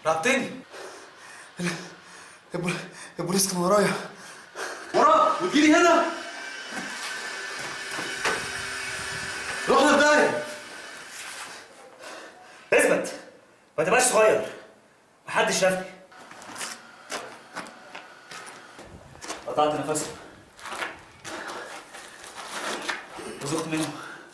رعبتني البول- البوليس كان ورايا وراك وتجيلي هنا رحنا في داهيه اثبت ما تبقاش صغير محدش شافني قطعت نفسه وزغت منه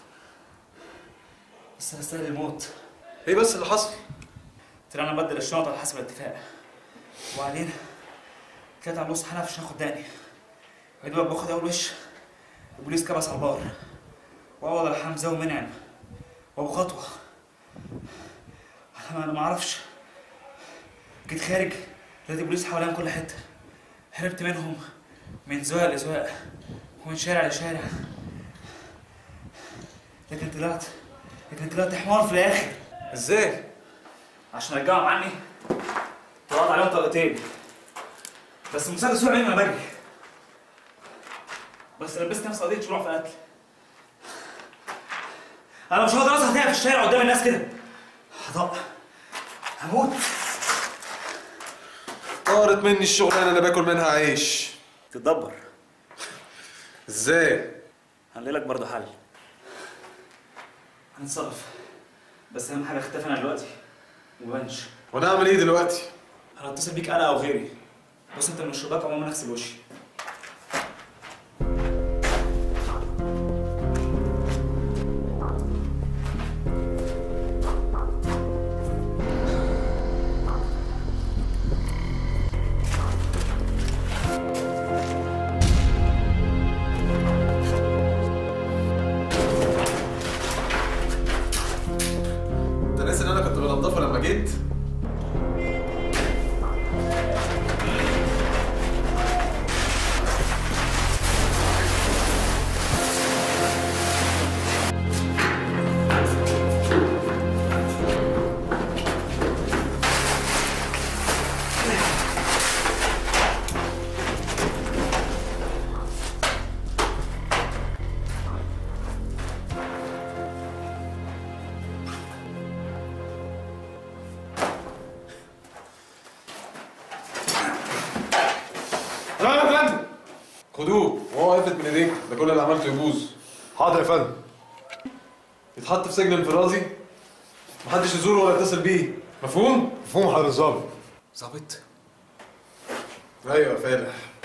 بس انا استاهل الموت ايه بس اللي حصل طلعنا نبدل الشنطه على حسب الاتفاق وبعدين طلعت على نص حلقه عشان اخد دقني يا دوبك باخد اول وش البوليس كبس على البار واول على حمزه ومنعم وابو خطوه انا انا ما اعرفش جيت خارج لقيت البوليس حواليا من كل حته هربت منهم من زواق لزواق ومن شارع لشارع لكن طلعت لكن طلعت حمار في الاخر ازاي عشان ارجعهم عني طلعت عليهم طلقتين بس المسدس وقع مني وانا بجري بس لبست نفسي قضيه شروع في قتل انا مش هقدر اصحى تاني في الشارع قدام الناس كده هضق هموت طارت مني الشغلانه اللي باكل منها عيش تتدبر ازاي هنلاقي لك برضه حل هنتصرف بس اهم حاجه اختفي انا دلوقتي ومبانش وانا اعمل ايه دلوقتي هتصل بيك انا او غيري بص انت من الشباك عموما اغسل وشي انت ناسي ان انا كنت بنضفه لما جيت لا يا فندم خدوه وهو قفت من ايديك ده كل اللي عملته يبوظ حاضر يا فندم يتحط في سجن انفرادي محدش يزوره ولا يتصل بيه مفهوم؟ مفهوم حضرتك الظابط ظابط ايوه يا فالح